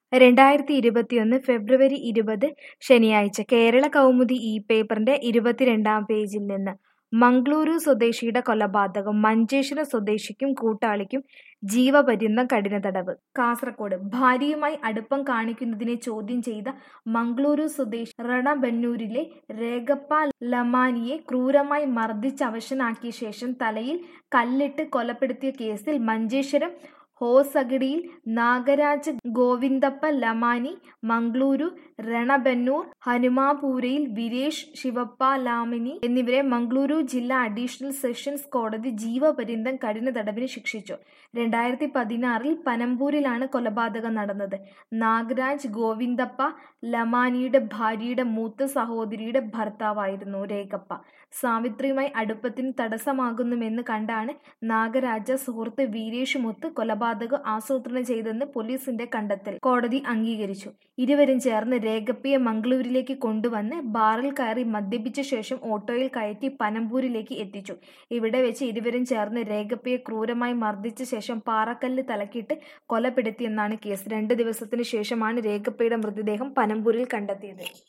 രണ്ടായിരത്തി ഇരുപത്തിയൊന്ന് ഫെബ്രുവരി ഇരുപത് ശനിയാഴ്ച കേരള കൗമുദി ഈ പേപ്പറിന്റെ ഇരുപത്തിരണ്ടാം പേജിൽ നിന്ന് മംഗളൂരു സ്വദേശിയുടെ കൊലപാതകം മഞ്ചേശ്വരം സ്വദേശിക്കും കൂട്ടാളിക്കും ജീവപര്യന്തം കഠിന തടവ് കാസർകോട് ഭാര്യയുമായി അടുപ്പം കാണിക്കുന്നതിനെ ചോദ്യം ചെയ്ത മംഗളൂരു സ്വദേശി രണബന്നൂരിലെ രേഗപ്പ ലമാനിയെ ക്രൂരമായി മർദ്ദിച്ച് അവശനാക്കിയ ശേഷം തലയിൽ കല്ലിട്ട് കൊലപ്പെടുത്തിയ കേസിൽ മഞ്ചേശ്വരം ഹോസഗഡിയിൽ നാഗരാജ് ഗോവിന്ദപ്പ ലമാനി മംഗളൂരു രണബന്നൂർ ഹനുമാപൂരയിൽ വിരേഷ് ശിവപ്പ ലാമിനി എന്നിവരെ മംഗളൂരു ജില്ലാ അഡീഷണൽ സെഷൻസ് കോടതി ജീവപര്യന്തം കഠിന തടവിന് ശിക്ഷിച്ചു രണ്ടായിരത്തി പതിനാറിൽ പനമ്പൂരിലാണ് കൊലപാതകം നടന്നത് നാഗരാജ് ഗോവിന്ദപ്പ ലമാനിയുടെ ഭാര്യയുടെ മൂത്ത സഹോദരിയുടെ ഭർത്താവായിരുന്നു രേഖപ്പ സാവിത്രിയുമായി അടുപ്പത്തിന് തടസ്സമാകുന്നുവെന്ന് കണ്ടാണ് നാഗരാജ സുഹൃത്ത് വീരേഷുമൊത്ത് കൊലപാതകം ആസൂത്രണം ചെയ്തെന്ന് പോലീസിന്റെ കണ്ടെത്തൽ കോടതി അംഗീകരിച്ചു ഇരുവരും ചേർന്ന് രേഖപ്പയെ മംഗളൂരിലേക്ക് കൊണ്ടുവന്ന് ബാറിൽ കയറി മദ്യപിച്ച ശേഷം ഓട്ടോയിൽ കയറ്റി പനമ്പൂരിലേക്ക് എത്തിച്ചു ഇവിടെ വെച്ച് ഇരുവരും ചേർന്ന് രേഖപ്പയെ ക്രൂരമായി മർദ്ദിച്ച ശേഷം പാറക്കല്ല് തലക്കിട്ട് കൊലപ്പെടുത്തിയെന്നാണ് കേസ് രണ്ട് ദിവസത്തിനു ശേഷമാണ് രേഖപ്പയുടെ മൃതദേഹം പനമ്പൂരിൽ കണ്ടെത്തിയത്